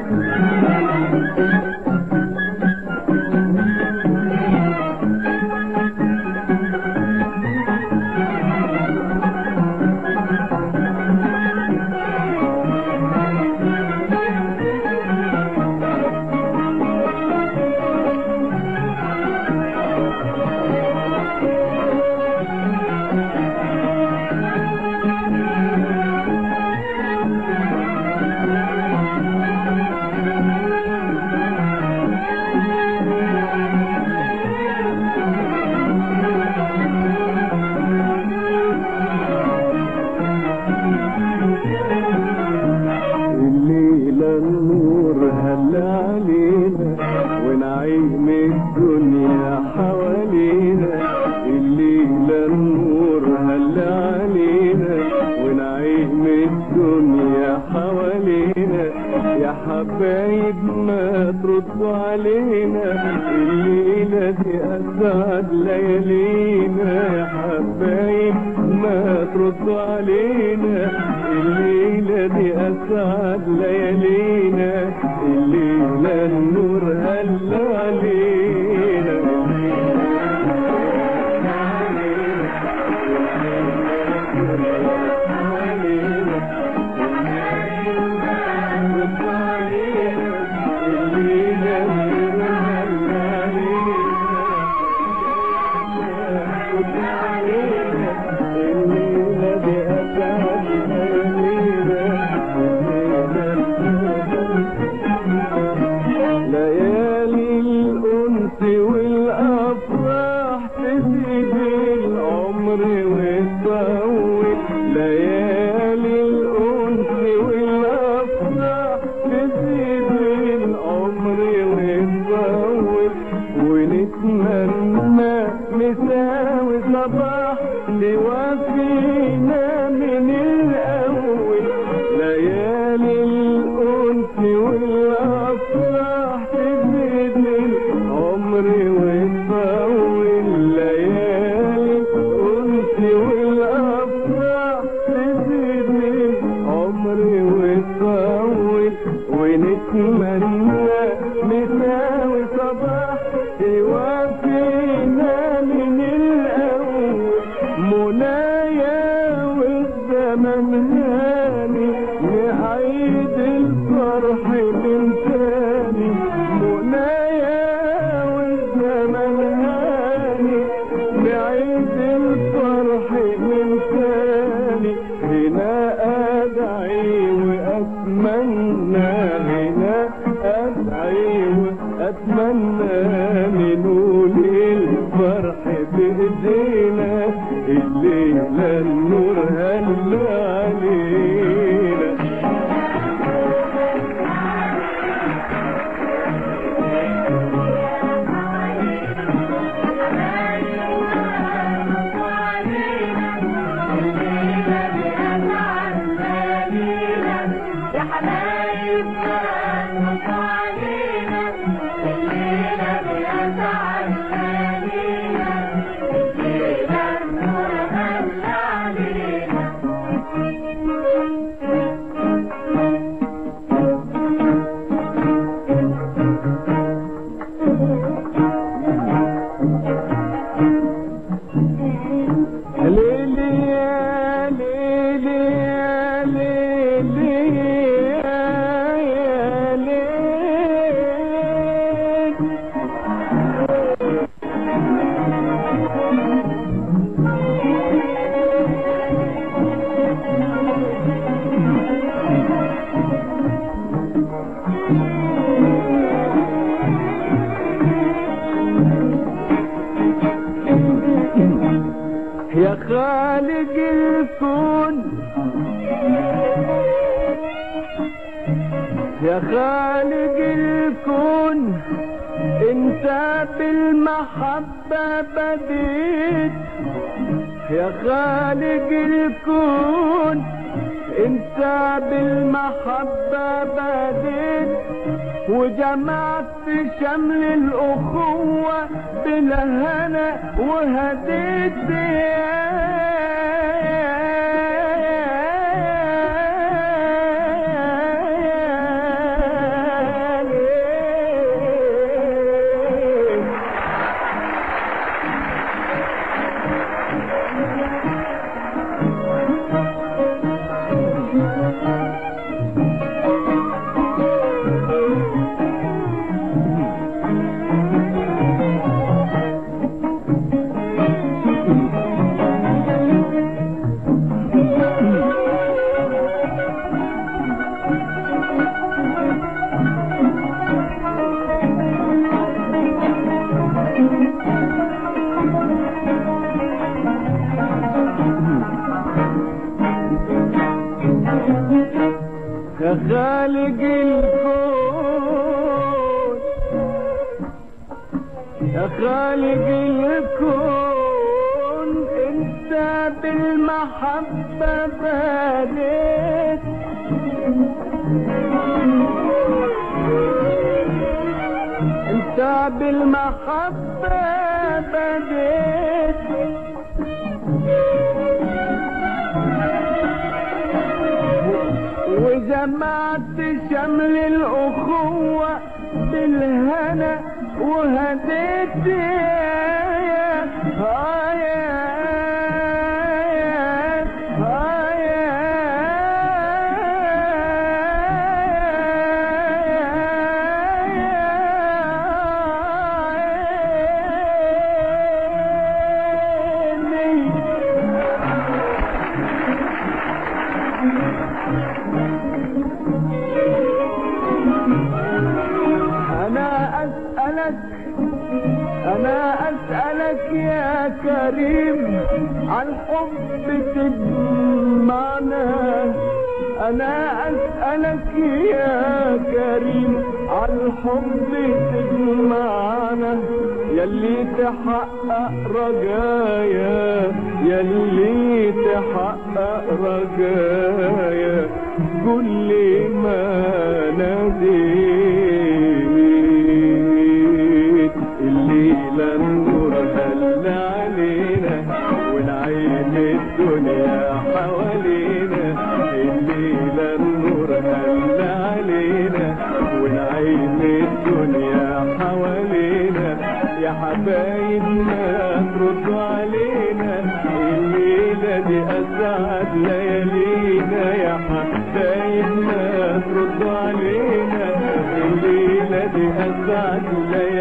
الليلة النور هل علينا ونعيم الدنيا حوالينا الليلة النور هل علينا ونعيم الدنيا حوالينا يا حبايب ما تردوا علينا الليلة دي أسعد ليالينا يا حبايب ما تردوا علينا الليلة دي أسعد ليالينا الليلة النور هل علينا ليالي الأنس والأفراح تزيد العمر وتطول ليالي الأنس والأفراح تزيد العمر وتطول ونتمنى مساوي صباح توفينا من الأول ليالي الأنس والأفراح تزيد العمر وتطول ليالي الأنس والأفراح تزيد العمر وتطول ونتمنى مساوي صباح توفينا من الأول منايا والزمن هاني نعيد الفرح من تاني منايا والزمن هاني نعيد الفرح من تاني هنا أدعي وأتمنى هنا أدعي وأتمنى ننول الفرح بإيدينا الليلة النور هل علينا يا حبايبنا نصوا علينا الليلة بأسعد ليالينا الليلة النور هل علينا ليلي يا ليلي يا ليلي يا ليل يا خالق الكون يا خالق الكون انت بالمحبة بديت يا خالق الكون انت بالمحبة بديت وجمعت شمل الأخوة بالهنا وهديت خالق الكون يا خالق الكون انت بالمحبة بديت انت بالمحبة بديت وجمعت شمل الأخوة بالهنا وهديت يا هايا أنا أسألك أنا أسألك يا كريم عن حب تجمعنا أنا أسألك يا كريم عن حب تجمعنا يلي تحقق رجايا يلي تحقق رجايا كل ما ناديت الليلة النور هل علينا والعين الدنيا حوالينا الليلة النور هل علينا والعين الدنيا حوالينا يا حبايبنا تردوا علينا الليلة دي أسعد ليالينا يا حبايبنا تردوا علينا الليلة دي أسعد ليالينا